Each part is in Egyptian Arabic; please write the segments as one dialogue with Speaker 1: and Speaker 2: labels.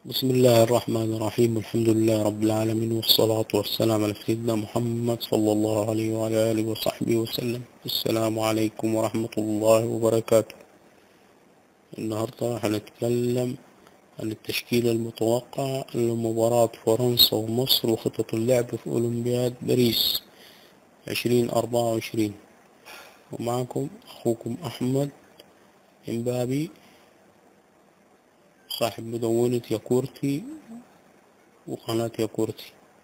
Speaker 1: بسم الله الرحمن الرحيم والحمد لله رب العالمين والصلاة والسلام على سيدنا محمد صلى الله عليه وعلى آله وصحبه وسلم السلام عليكم ورحمة الله وبركاته النهاردة هنتكلم عن التشكيل المتوقع لمباراة فرنسا ومصر وخطط اللعب في أولمبياد باريس عشرين أربعة وعشرين ومعكم أخوكم أحمد إمبابي صاحب مدونة ياكورتي وقناة ياكورتي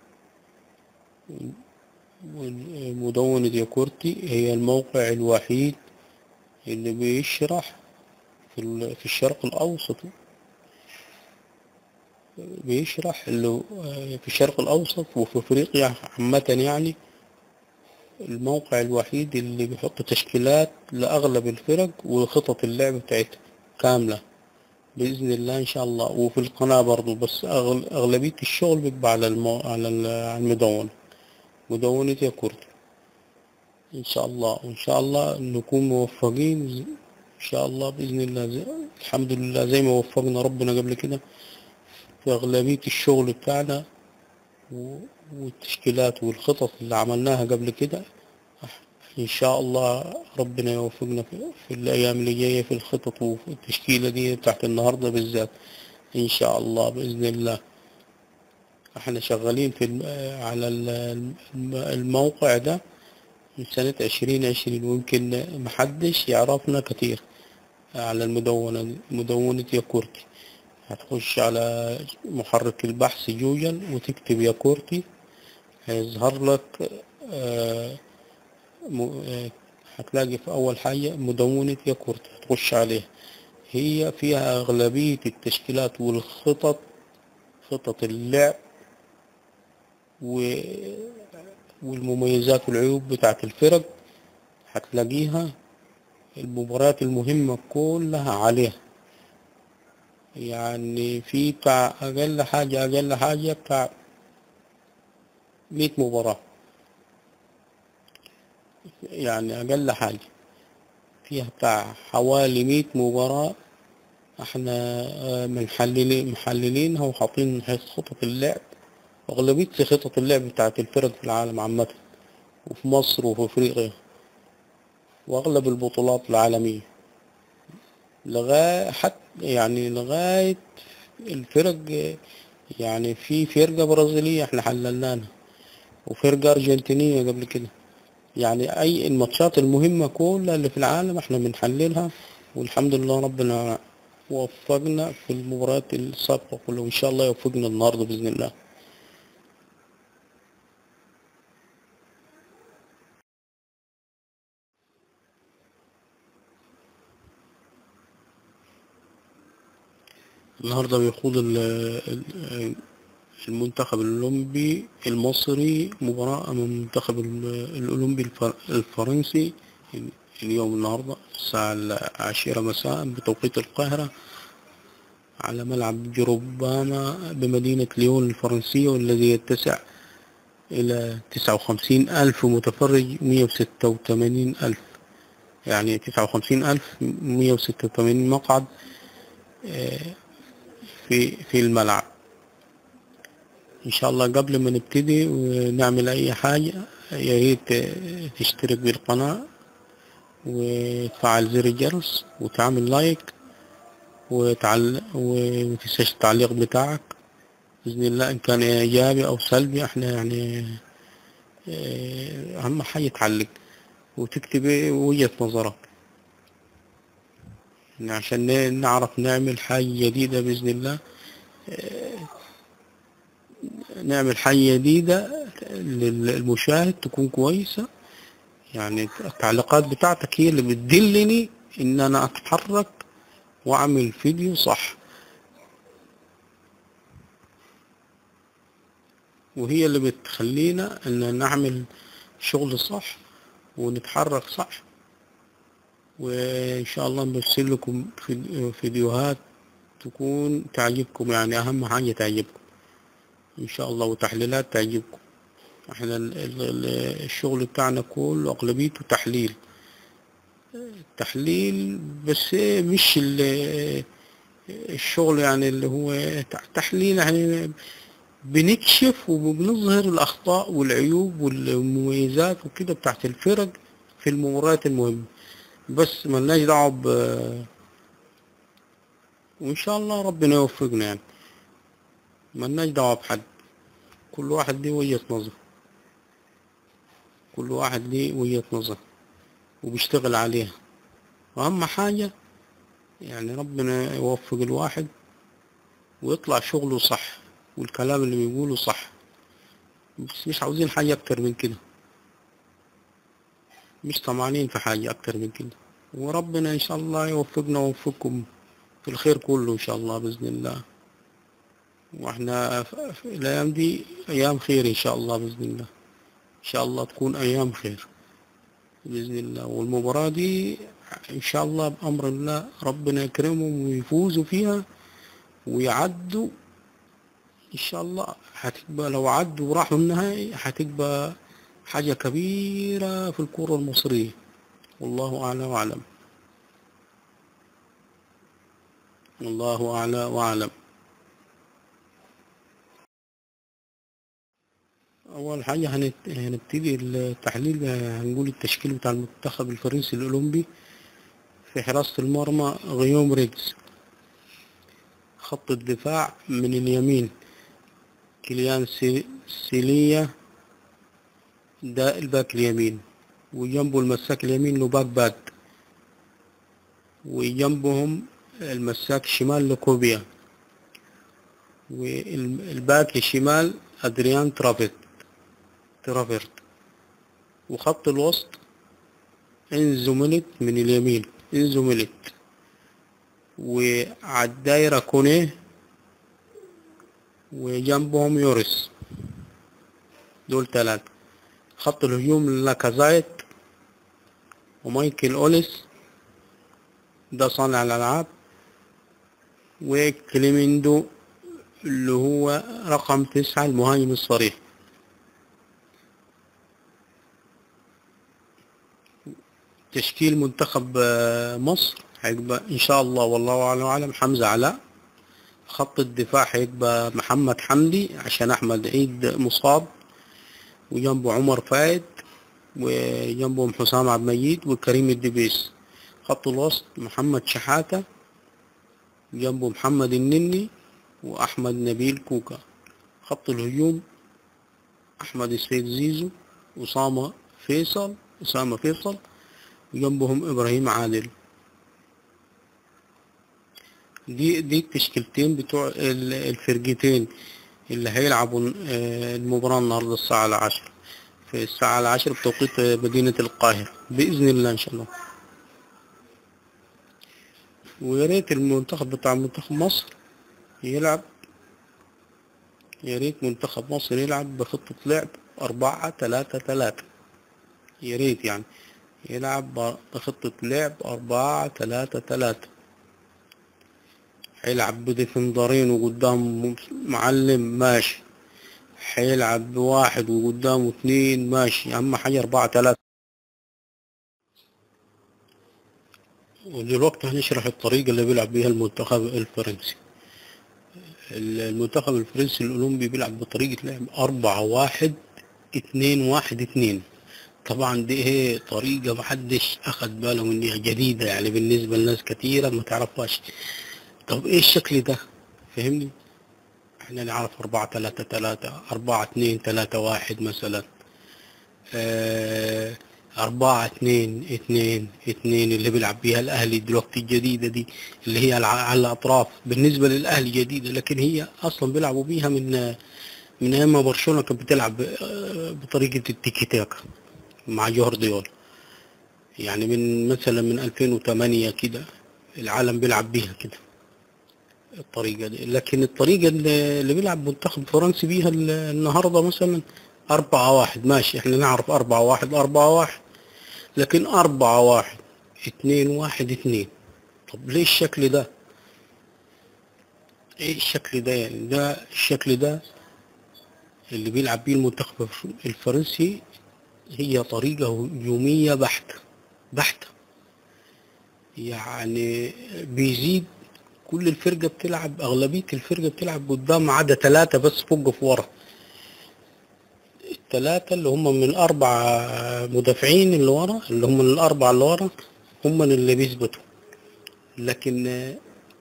Speaker 1: مدونة ياكورتي هي الموقع الوحيد اللي بيشرح في, في الشرق الأوسط بيشرح اللي في الشرق الأوسط وفي أفريقيا عامة يعني الموقع الوحيد اللي بيحط تشكيلات لأغلب الفرق وخطط اللعب بتاعتها كاملة بإذن الله إن شاء الله وفي القناة برضو بس أغلبية الشغل بيبقى على المو... على المدونة مدونة ياكورتي إن شاء الله وإن شاء الله نكون موفقين إن شاء الله بإذن الله زي... الحمد لله زي ما وفقنا ربنا قبل كده في أغلبية الشغل بتاعنا و... والتشكيلات والخطط اللي عملناها قبل كده إن شاء الله ربنا يوفقنا في, في الأيام اللي جاية في الخطط وفي التشكيلة دي بتاعت النهاردة بالذات إن شاء الله بإذن الله احنا شغالين في على الموقع ده من سنة عشرين عشرين ويمكن محدش يعرفنا كتير على المدونة مدونة ياكورتي هتخش على محرك البحث جوجل وتكتب ياكورتي هيظهر لك آه هتلاقي في أول حاجة مدونة ياكورت هتخش عليها هي فيها أغلبية التشكيلات والخطط خطط اللعب و... والمميزات والعيوب بتاعت الفرق هتلاقيها المباريات المهمة كلها عليها يعني في بتاع أقل حاجة أقل حاجة بتاع مية مباراة يعني أقل حاجة فيها بتاع حوالي مية مباراة احنا محللين محللينها وحاطين خطط اللعب أغلبية خطط اللعب بتاعت الفرق في العالم عامة وفي مصر وفي أفريقيا وأغلب البطولات العالمية لغاية حتى يعني لغاية الفرق يعني في فرقة برازيلية احنا حللناها وفرقة أرجنتينية قبل كده يعني أي الماتشات المهمة كلها اللي في العالم احنا بنحللها والحمد لله ربنا وفقنا في المباريات السابقة كلها وإن شاء الله يوفقنا النهاردة بإذن الله النهاردة بيخوض المنتخب الأولمبي المصري مباراة أمام المنتخب الأولمبي الفرنسي اليوم النهاردة الساعة العاشرة مساء بتوقيت القاهرة على ملعب جروباما بمدينة ليون الفرنسية والذي يتسع إلى تسعة وخمسين ألف متفرج مية وستة وثمانين ألف يعني تسعة وخمسين ألف مية وستة وثمانين مقعد في في الملعب ان شاء الله قبل ما نبتدي ونعمل اي حاجة يا ريت تشترك بالقناة وتفعل زر الجرس وتعمل لايك وتعل... ومتنساش التعليق بتاعك بإذن الله إن كان إيجابي أو سلبي إحنا يعني أهم حاجة تعلق وتكتب وجهة نظرك عشان نعرف نعمل حاجة جديدة بإذن الله نعمل حاجة جديدة للمشاهد تكون كويسة يعني التعليقات بتاعتك هي اللي بتدلني ان انا اتحرك واعمل فيديو صح وهي اللي بتخلينا ان نعمل شغل صح ونتحرك صح وان شاء الله نرسل لكم فيديوهات تكون تعجبكم يعني اهم حاجة تعجبكم ان شاء الله وتحليلات تعجبكم احنا الشغل بتاعنا كله اغلبيته تحليل تحليل بس مش الشغل يعني اللي هو تحليل يعني بنكشف وبنظهر الأخطاء والعيوب والمميزات وكده بتاعت الفرق في المباريات المهمة بس ملناش دعوة ب وإن شاء الله ربنا يوفقنا يعني ملناش دعوة بحد كل واحد ليه وجهة نظر كل واحد ليه وجهة نظر وبيشتغل عليها وأهم حاجة يعني ربنا يوفق الواحد ويطلع شغله صح والكلام اللي بيقوله صح بس مش عاوزين حاجة أكتر من كده مش طمعانين في حاجة أكتر من كده وربنا إن شاء الله يوفقنا ويوفقكم في الخير كله إن شاء الله بإذن الله وإحنا في في الأيام دي أيام خير إن شاء الله بإذن الله إن شاء الله تكون أيام خير بإذن الله والمباراة دي إن شاء الله بأمر الله ربنا يكرمهم ويفوزوا فيها ويعدوا إن شاء الله هتبقى لو عدوا وراحوا النهائي هتبقى حاجة كبيرة في الكرة المصرية والله أعلى وأعلم والله أعلى وأعلم أول حاجة هنت- هنبتدي التحليل هنقول التشكيل بتاع المنتخب الفرنسي الأولمبي في حراسة المرمى غيوم ريكس خط الدفاع من اليمين كيليان سي- سيليا ده الباك اليمين وجنبه المساك اليمين لوباك باد وجنبهم المساك الشمال لكوبيا والباك الشمال أدريان ترافيت ترافيرت وخط الوسط انزو ميلت من اليمين انزو ميلت وعلى الدايرة كونيه وجنبهم يوريس دول ثلاثة خط الهجوم لاكازايت ومايكل أوليس ده صانع الألعاب وكليميندو اللي هو رقم تسعة المهاجم الصريح تشكيل منتخب آه، مصر هيبقى إن شاء الله والله أعلم وأعلم حمزة علاء خط الدفاع هيبقى محمد حمدي عشان أحمد عيد مصاب وجنبه عمر فايد وجنبهم حسام عبد المجيد وكريم الدبيس خط الوسط محمد شحاتة جنبه محمد النني وأحمد نبيل كوكا خط الهجوم أحمد السيد زيزو أسامة فيصل أسامة فيصل وجنبهم إبراهيم عادل دي دي التشكيلتين بتوع ال- الفرقتين اللي هيلعبوا آه، المباراة النهاردة الساعة العشر في الساعة العشر بتوقيت آه، مدينة القاهرة بإذن الله إن شاء الله ويا ريت المنتخب بتاع منتخب مصر يلعب يا ريت منتخب مصر يلعب بخطة لعب أربعة تلاتة تلاتة يا ريت يعني يلعب ب- بخطة لعب أربعة تلاتة تلاتة هيلعب بديفندرين وقدام معلم ماشي هيلعب بواحد وقدامه اتنين ماشي أهم حاجة أربعة تلاتة ودلوقتي هنشرح الطريقة اللي بيلعب بيها المنتخب الفرنسي المنتخب الفرنسي الأولمبي بيلعب بطريقة لعب أربعة واحد اتنين واحد اتنين طبعا دي هي طريقة محدش أخد باله منها جديدة يعني بالنسبة لناس كتيرة ما تعرفهاش طب ايه الشكل ده فهمني احنا نعرف أربعة تلاتة تلاتة أربعة اتنين تلاتة واحد مثلا آه، أربعة اتنين اتنين اتنين اللي بيلعب بيها الأهلي دلوقتي الجديدة دي اللي هي الع- على الأطراف بالنسبة للأهلي جديدة لكن هي أصلا بيلعبوا بيها من من أيام ما برشلونة كانت بتلعب آه، بطريقة التيكي تاكا مع جوارديولا يعني من مثلا من 2008 كده العالم بيلعب بيها كده الطريقة دي لكن الطريقة اللي اللي بيلعب منتخب فرنسي بيها ال- النهاردة مثلا أربعة واحد ماشي احنا نعرف أربعة واحد أربعة واحد لكن أربعة واحد اتنين واحد اتنين طب ليه الشكل ده ايه الشكل ده يعني ده الشكل ده اللي بيلعب بيه المنتخب الف- الفرنسي هي طريقة هجومية بحتة بحتة يعني بيزيد كل الفرقة بتلعب أغلبية الفرقة بتلعب قدام ما عدا ثلاثة بس فوق في ورا الثلاثة اللي هم من أربع مدافعين اللي ورا اللي هم الأربعة اللي ورا هم اللي بيثبتوا لكن آه،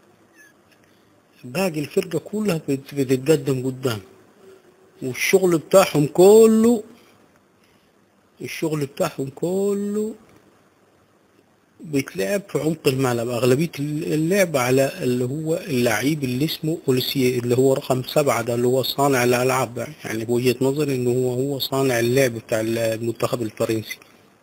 Speaker 1: باقي الفرقة كلها بت- بتتقدم قدام والشغل بتاعهم كله الشغل بتاعهم كله بيتلعب في عمق الملعب أغلبية اللعب على اللي هو اللعيب اللي اسمه أوليسيه اللي هو رقم سبعة ده اللي هو صانع الألعاب يعني بوجهة نظري إنه هو هو صانع اللعب بتاع المنتخب الفرنسي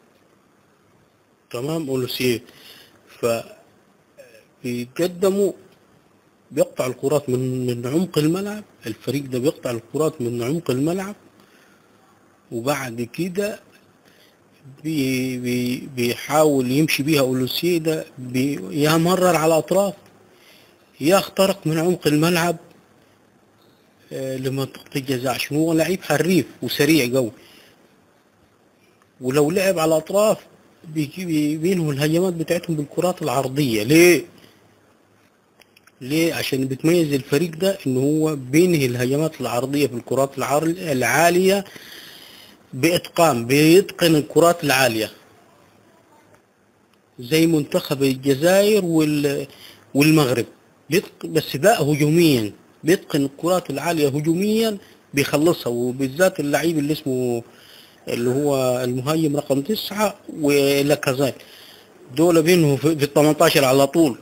Speaker 1: تمام أوليسيه ف بيقدموا بيقطع الكرات من من عمق الملعب الفريق ده بيقطع الكرات من عمق الملعب وبعد كده بي بي بيحاول يمشي بيها أولوسيه ده بي يمرر على الأطراف يخترق من عمق الملعب آه، لمنطقة الجزاء عشان هو لعيب حريف وسريع قوي ولو لعب على الأطراف بيجي- بي- بينهوا الهجمات بتاعتهم بالكرات العرضية ليه؟ ليه؟ عشان بتميز الفريق ده إن هو بينهي الهجمات العرضية في الكرات العر- العالية بإتقان بيتقن الكرات العالية زي منتخب الجزائر وال والمغرب بيتق- بس ده هجوميا بيتقن الكرات العالية هجوميا بيخلصها وبالذات اللعيب اللي اسمه اللي هو المهاجم رقم تسعة ولاكازيت دول بينهم في في ال 18 على طول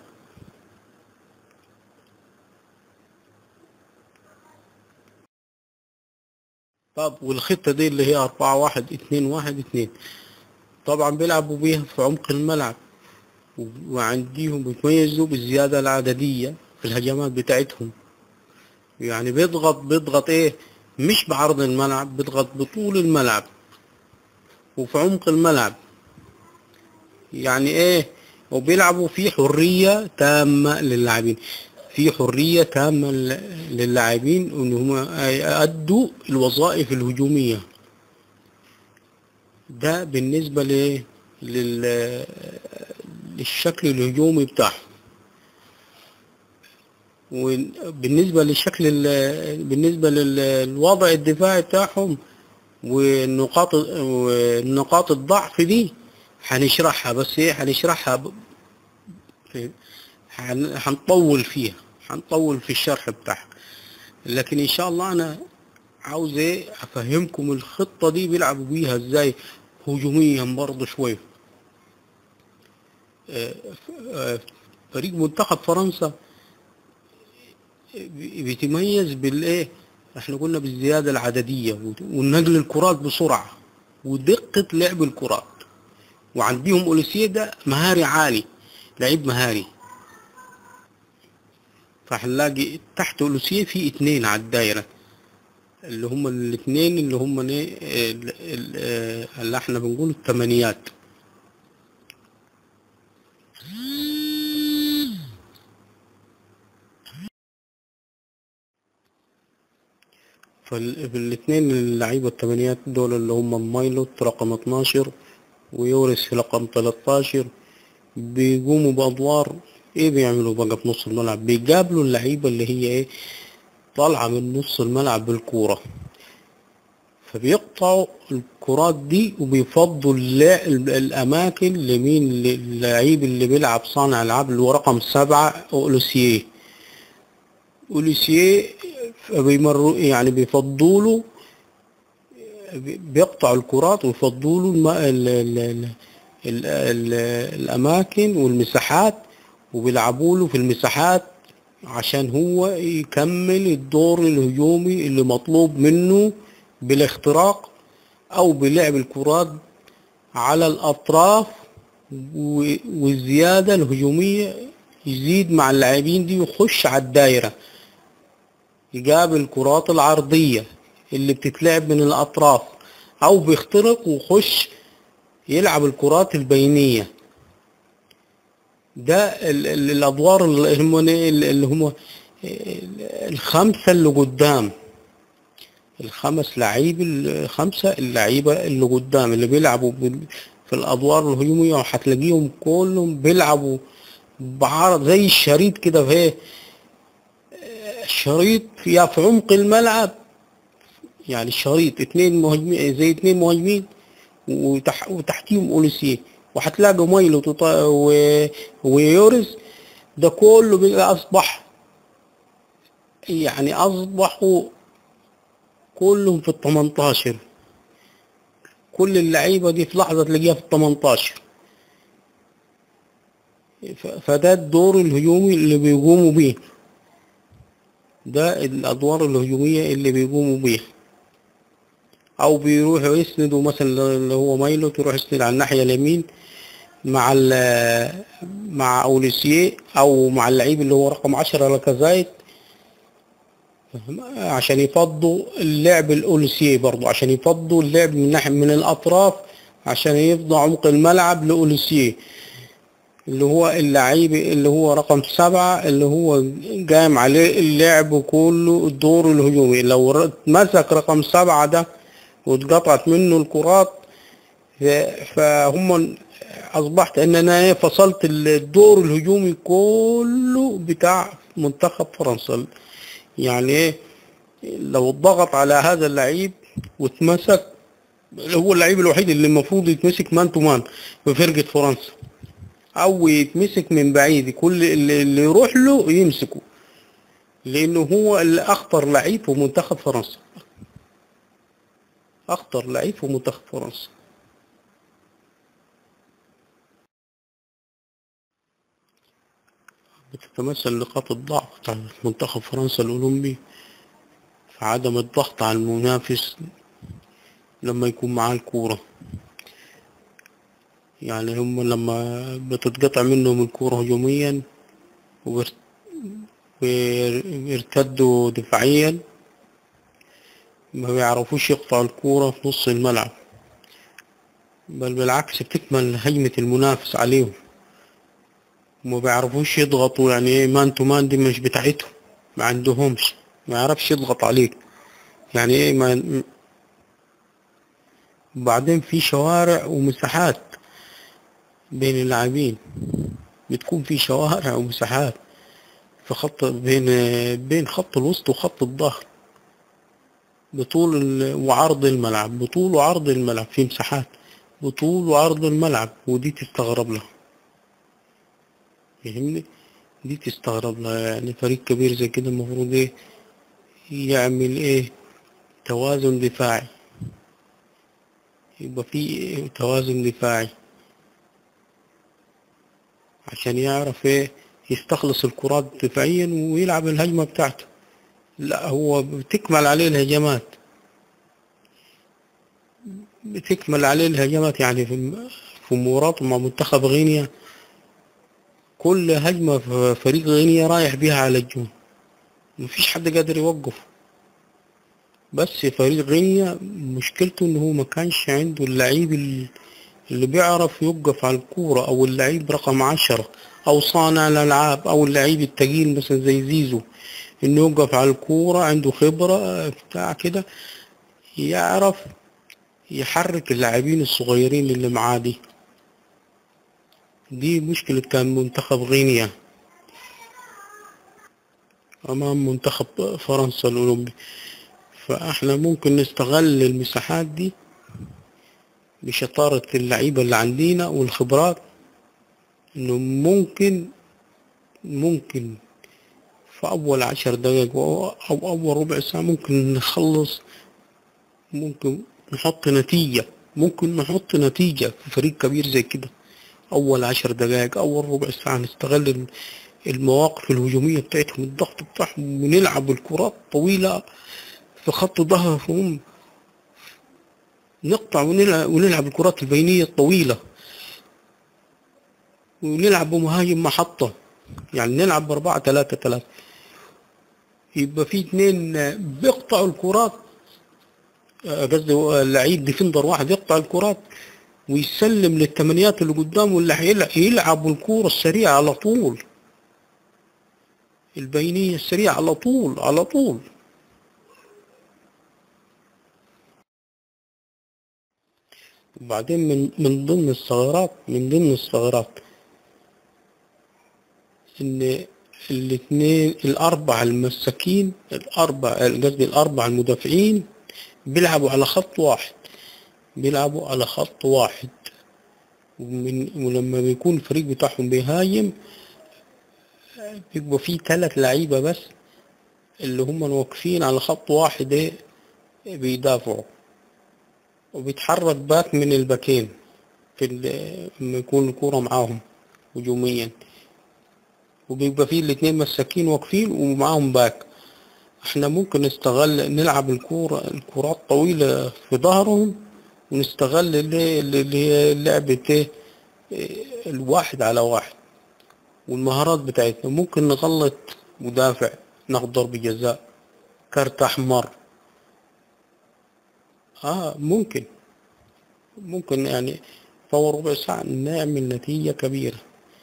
Speaker 1: طب والخطة دي اللي هي أربعة واحد اتنين واحد اتنين طبعا بيلعبوا بيها في عمق الملعب وعنديهم بيتميزوا بالزيادة العددية في الهجمات بتاعتهم يعني بيضغط بيضغط ايه مش بعرض الملعب بيضغط بطول الملعب وفي عمق الملعب يعني ايه وبيلعبوا في حرية تامة للاعبين في حرية تامة لل- للاعبين ان هم يأدوا الوظائف الهجومية ده بالنسبة ل لل... للشكل الهجومي بتاعهم وبالنسبة للشكل ال... بالنسبة للوضع الدفاعي بتاعهم والنقاط ونقاط الضعف دي هنشرحها بس ايه هنشرحها ب... في- هن- هنطول فيها هنطول في الشرح بتاعها لكن ان شاء الله انا عاوز ايه افهمكم الخطة دي بيلعبوا بيها ازاي هجوميا برضه شوية آه، آه، فريق منتخب فرنسا بي- بيتميز بالايه احنا قلنا بالزيادة العددية ونقل الكرات بسرعة ودقة لعب الكرات وعندهم اوليسيه ده مهاري عالي لعيب مهاري فهنلاقي تحت اوليسيه في اتنين على الدايرة اللي هم الاثنين اللي هم ايه ال- ال- آه، اللي احنا بنقول الثمانيات فالاثنين اللعيبة الثمانيات دول اللي هم مايلوت رقم 12 ويوريس رقم 13 بيقوموا بأدوار ايه بيعملوا بقى في نص الملعب بيقابلوا اللعيبة اللي هي ايه طالعة من نص الملعب بالكورة فبيقطعوا الكرات دي وبيفضوا اللا- الأماكن لمين للعيب اللي بيلعب صانع ألعاب اللي هو رقم سبعة أولوسيه أولوسيه بيمروا يعني بيفضوا له بيقطعوا الكرات ويفضوا له الم... ال... ال... ال... ال... ال... الأماكن والمساحات وبيلعبوا له في المساحات عشان هو يكمل الدور الهجومي اللي مطلوب منه بالاختراق أو بلعب الكرات على الأطراف و- والزيادة الهجومية يزيد مع اللاعبين دي ويخش على الدايرة يقابل الكرات العرضية اللي بتتلعب من الأطراف أو بيخترق ويخش يلعب الكرات البينية ده ال- ال- الأدوار اللي هم اللي هم الخمسة اللي قدام الخمس لعيب الخمسة اللعيبة اللي قدام اللي بيلعبوا بال- في الأدوار الهجومية وهتلاقيهم كلهم بيلعبوا بعرض زي الشريط كده في الشريط يا في عمق الملعب يعني الشريط اتنين مهاجمين زي اتنين مهاجمين وتح وتحتيهم اوليسيه وهتلاقوا مايلو وتط- و- ويورز ده كله بقى اصبح يعني اصبحوا كلهم في ال 18 كل اللعيبه دي في لحظه تلاقيها في ال 18 ف- فده الدور الهجومي اللي بيقوموا بيه ده الادوار الهجوميه اللي بيقوموا بيها او بيروحوا يسندوا مثلا اللي هو مايلو تروح يسند على الناحيه اليمين مع ال- مع اوليسيه او مع اللعيب اللي هو رقم 10 لاكازايت عشان يفضوا اللعب الاوليسيه برضو عشان يفضوا اللعب من ناحيه من الاطراف عشان يفضى عمق الملعب لاوليسيه اللي هو اللعيب اللي هو رقم سبعة اللي هو قايم عليه اللعب كله الدور الهجومي لو ر- مسك رقم سبعة ده واتقطعت منه الكرات ف- فهم اصبحت ان انا إيه فصلت الدور الهجومي كله بتاع منتخب فرنسا يعني ايه لو اتضغط على هذا اللعيب واتمسك هو اللعيب الوحيد اللي المفروض يتمسك مان تو مان في فرقة فرنسا او يتمسك من بعيد كل اللي اللي يروح له يمسكه لانه هو اللي اخطر لعيب في منتخب فرنسا اخطر لعيب في منتخب فرنسا بتتمثل نقاط الضعف بتاع منتخب فرنسا الأولمبي في عدم الضغط على المنافس لما يكون معاه الكورة يعني هم لما بتتقطع منهم الكورة هجوميا وبير- ويرتدوا دفاعيا ما بيعرفوش يقطعوا الكورة في نص الملعب بل بالعكس بتكمل هجمة المنافس عليهم وما بيعرفوش يضغطوا يعني ايه مان تو مان دي مش بتاعتهم ما عندهمش ما يعرفش يضغط عليك يعني ايه ما وبعدين في شوارع ومساحات بين اللاعبين بتكون في شوارع ومساحات في خط بين بين خط الوسط وخط الظهر بطول ال- وعرض الملعب بطول وعرض الملعب في مساحات بطول وعرض الملعب ودي تستغرب لها فاهمني دي تستغرب لها يعني فريق كبير زي كده المفروض ايه يعمل ايه توازن دفاعي يبقى في إيه؟ توازن دفاعي عشان يعرف ايه يستخلص الكرات دفاعيا ويلعب الهجمة بتاعته لا هو بتكمل عليه الهجمات بتكمل عليه الهجمات يعني في في مباراته مع منتخب غينيا كل هجمة في فريق غينيا رايح بيها على الجون مفيش حد قادر يوقفه بس فريق غينيا مشكلته ان هو ما كانش عنده اللعيب ال- اللي بيعرف يوقف على الكورة او اللعيب رقم عشرة او صانع الالعاب او اللعيب التقيل مثلا زي زيزو انه يوقف على الكورة عنده خبرة بتاع كده يعرف يحرك اللاعبين الصغيرين اللي معاه دي دي مشكلة كان منتخب غينيا أمام منتخب فرنسا الأولمبي فإحنا ممكن نستغل المساحات دي بشطارة اللعيبة اللي عندنا والخبرات إنه ممكن ممكن في أول عشر دقايق أو أو أول ربع ساعة ممكن نخلص ممكن نحط نتيجة ممكن نحط نتيجة في فريق كبير زي كده أول عشر دقايق أول ربع ساعة نستغل الم- المواقف الهجومية بتاعتهم الضغط بتاعهم ونلعب الكرات طويلة في خط ظهرهم نقطع ونلعب, ونلعب الكرات البينية الطويلة ونلعب بمهاجم محطة يعني نلعب بأربعة ثلاثة ثلاثة يبقى في اتنين بيقطعوا الكرات آه، قصدي هو اللعيب ديفندر واحد يقطع الكرات ويسلم للثمانيات اللي قدامه اللي هيلعب يلعبوا الكورة السريعة على طول البينية السريعة على طول على طول وبعدين من من ضمن الثغرات من ضمن الثغرات إن الاثنين الأربعة المساكين الأربع قصدي الأربعة المدافعين بيلعبوا على خط واحد بيلعبوا على خط واحد ومن ولما بيكون الفريق بتاعهم بيهاجم بيبقى فيه ثلاث لعيبة بس اللي هم واقفين على خط واحد إيه بيدافعوا وبيتحرك باك من الباكين في ال- لما يكون الكورة معاهم هجوميا وبيبقى فيه الاتنين مساكين واقفين ومعاهم باك احنا ممكن نستغل نلعب الكورة الكرات طويلة في ظهرهم ونستغل اللي اللي هي لعبة ايه إيه، الواحد على واحد والمهارات بتاعتنا ممكن نغلط مدافع ناخد ضربة جزاء كارت أحمر اه ممكن ممكن يعني فور ربع ساعة نعمل نتيجة كبيرة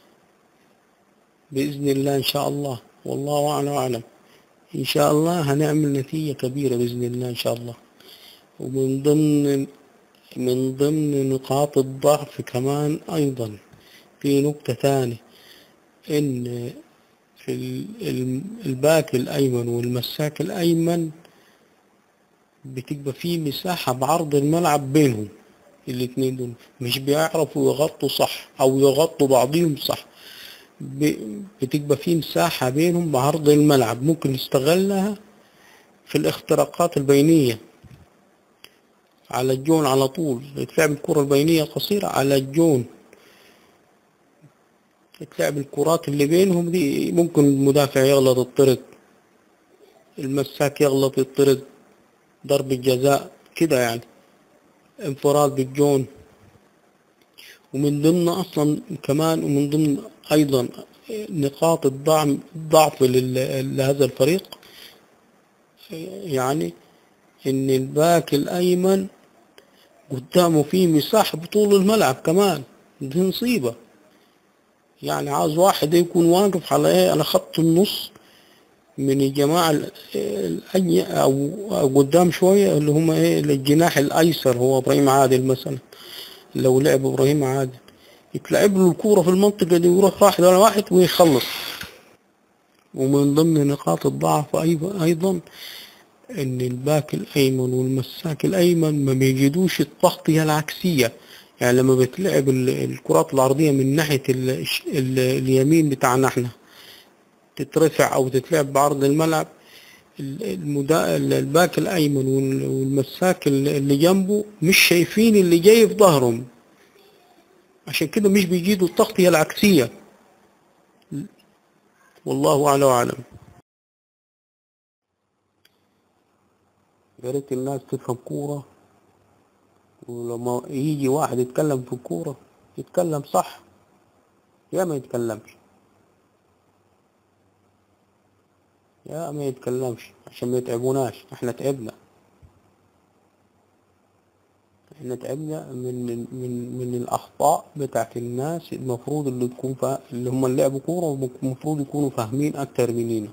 Speaker 1: بإذن الله إن شاء الله والله أعلم أعلم إن شاء الله هنعمل نتيجة كبيرة بإذن الله إن شاء الله ومن ضمن من ضمن نقاط الضعف كمان أيضا في نقطة ثانية إن ال- ال- الباك الأيمن والمساك الأيمن بتبقى في مساحة بعرض الملعب بينهم الاتنين دول مش بيعرفوا يغطوا صح أو يغطوا بعضهم صح ب- بتبقى في مساحة بينهم بعرض الملعب ممكن نستغلها في الاختراقات البينية على الجون على طول تلعب الكرة البينية قصيرة على الجون تلعب الكرات اللي بينهم دي ممكن المدافع يغلط الطرد المساك يغلط الطرد ضربة جزاء كده يعني انفراد بالجون ومن ضمن اصلا كمان ومن ضمن ايضا نقاط الضعف الضعف لل- لهذا الفريق يعني ان الباك الايمن قدامه فيه مساحة بطول الملعب كمان دي مصيبة يعني عاوز واحد يكون واقف على ايه على خط النص من الجماعة ال- الأي أو أو قدام شوية اللي هم إيه الجناح الأيسر هو إبراهيم عادل مثلا لو لعب إبراهيم عادل يتلعب له الكورة في المنطقة دي ويروح واحد على واحد ويخلص ومن ضمن نقاط الضعف أيضا أيضا إن الباك الأيمن والمساك الأيمن ما بيجدوش التغطية العكسية يعني لما بتلعب ال- الكرات العرضية من ناحية ال ال اليمين بتاعنا احنا تترفع أو تتلعب بعرض الملعب ال- المدا... الباك الأيمن وال- والمساك اللي اللي جنبه مش شايفين اللي جاي في ظهرهم عشان كده مش بيجيدوا التغطية العكسية والله أعلى وأعلم يا ريت الناس تفهم كورة ولما يجي واحد يتكلم في الكورة يتكلم صح يا ما يتكلمش يا ما يتكلمش عشان ما يتعبوناش احنا تعبنا احنا تعبنا من من من الاخطاء بتاعت الناس المفروض اللي تكون فا... اللي هم اللي لعبوا كوره المفروض يكونوا فاهمين اكتر مننا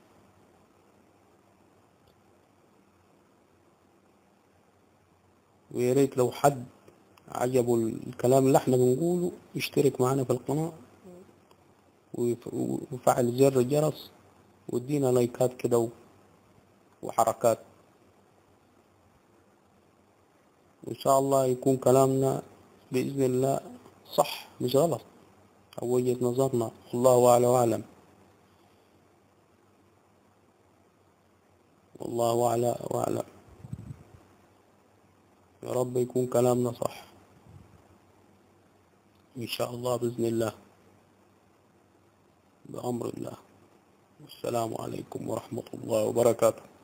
Speaker 1: ويا ريت لو حد عجبه الكلام اللي احنا بنقوله يشترك معنا في القناة ويف- ويفعل زر الجرس وادينا لايكات كده و- وحركات وإن شاء الله يكون كلامنا بإذن الله صح مش غلط أو وجهة نظرنا والله أعلى وأعلم والله أعلى وأعلم يا رب يكون كلامنا صح إن شاء الله بإذن الله بأمر الله والسلام عليكم ورحمة الله وبركاته